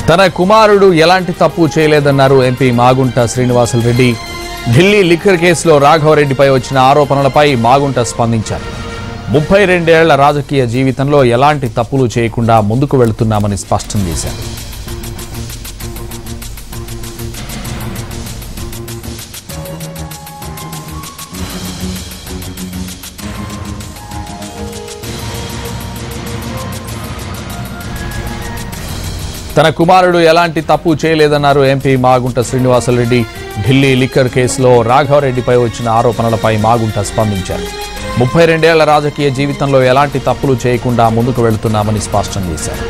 తన కుమారుడు ఎలాంటి తప్పు చేయలేదన్నారు ఎంపీ మాగుంట శ్రీనివాసులు రెడ్డి ఢిల్లీ లిక్కర్ కేసులో రాఘవరెడ్డిపై వచ్చిన ఆరోపణలపై మాగుంట స్పందించారు ముప్పై రెండేళ్ల రాజకీయ జీవితంలో ఎలాంటి తప్పులు చేయకుండా ముందుకు వెళుతున్నామని స్పష్టం చేశారు తన కుమారుడు ఎలాంటి తప్పు చేయలేదన్నారు ఎంపీ మాగుంట శ్రీనివాసరెడ్డి ఢిల్లీ లిక్కర్ కేసులో రాఘవరెడ్డిపై వచ్చిన ఆరోపణలపై మాగుంట స్పందించారు ముప్పై రెండేళ్ల రాజకీయ జీవితంలో ఎలాంటి తప్పులు చేయకుండా ముందుకు వెళుతున్నామని స్పష్టం చేశారు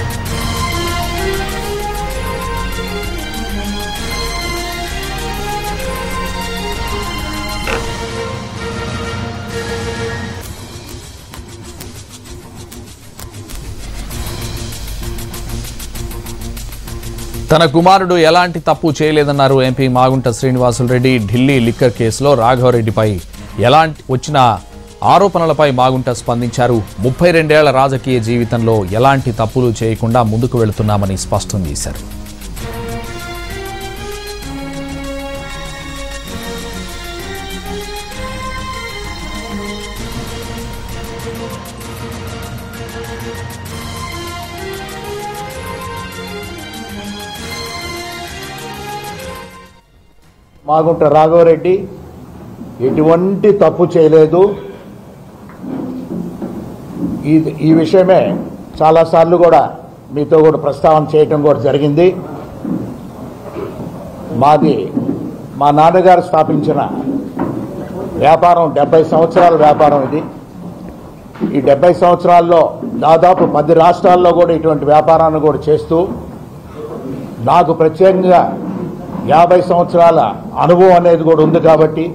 తన కుమారుడు ఎలాంటి తప్పు చేయలేదన్నారు ఎంపీ మాగుంట శ్రీనివాసులు రెడ్డి ఢిల్లీ లిక్కర్ కేసులో రాఘవరెడ్డిపై ఎలాంటి వచ్చిన ఆరోపణలపై మాగుంట స్పందించారు ముప్పై రెండేళ్ల రాజకీయ జీవితంలో ఎలాంటి తప్పులు చేయకుండా ముందుకు వెళుతున్నామని స్పష్టం చేశారు మాగుంట రాఘవరెడ్డి ఎటువంటి తప్పు చేయలేదు ఈ ఈ విషయమే చాలాసార్లు కూడా మీతో కూడా ప్రస్తావన చేయటం కూడా జరిగింది మాది మా నాన్నగారు స్థాపించిన వ్యాపారం డెబ్బై సంవత్సరాల వ్యాపారం ఇది ఈ డెబ్బై సంవత్సరాల్లో దాదాపు పది రాష్ట్రాల్లో కూడా ఇటువంటి వ్యాపారాన్ని కూడా చేస్తూ నాకు ప్రత్యేకంగా యాభై సంవత్సరాల అనుభవం అనేది కూడా ఉంది కాబట్టి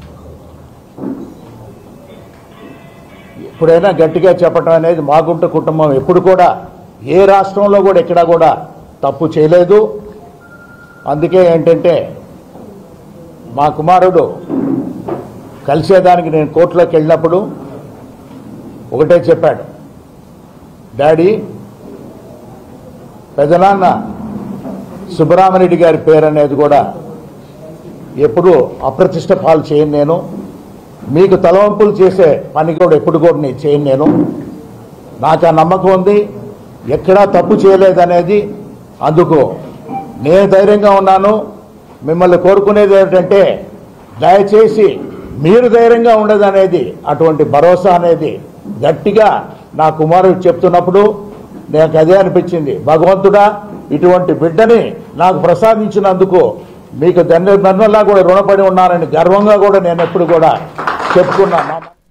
ఎప్పుడైనా గట్టిగా చెప్పటం అనేది మాగుంట కుటుంబం ఎప్పుడు కూడా ఏ రాష్ట్రంలో కూడా ఎక్కడ కూడా తప్పు చేయలేదు అందుకే ఏంటంటే మా కుమారుడు కలిసేదానికి నేను కోర్టులోకి వెళ్ళినప్పుడు ఒకటే చెప్పాడు డాడీ పెదనాన్న సుబ్బరామరెడ్డి గారి పేరు అనేది కూడా ఎప్పుడు అప్రతిష్ట పాలు చేయను నేను మీకు తలవంపులు చేసే పని కూడా ఎప్పుడు కూడా నేను చేయను నేను నాకు ఆ నమ్మకం ఉంది ఎక్కడా తప్పు చేయలేదనేది అందుకు నేను ధైర్యంగా ఉన్నాను మిమ్మల్ని కోరుకునేది ఏమిటంటే దయచేసి మీరు ధైర్యంగా ఉండదనేది అటువంటి భరోసా అనేది గట్టిగా నా కుమారుడు చెప్తున్నప్పుడు నాకు అదే అనిపించింది భగవంతుడా ఇటువంటి బిడ్డని నాకు ప్రసాదించినందుకు మీకు ధన్య ధన్యలా కూడా రుణపడి ఉన్నానని గర్వంగా కూడా నేను ఎప్పుడు కూడా చెప్పుకున్నాను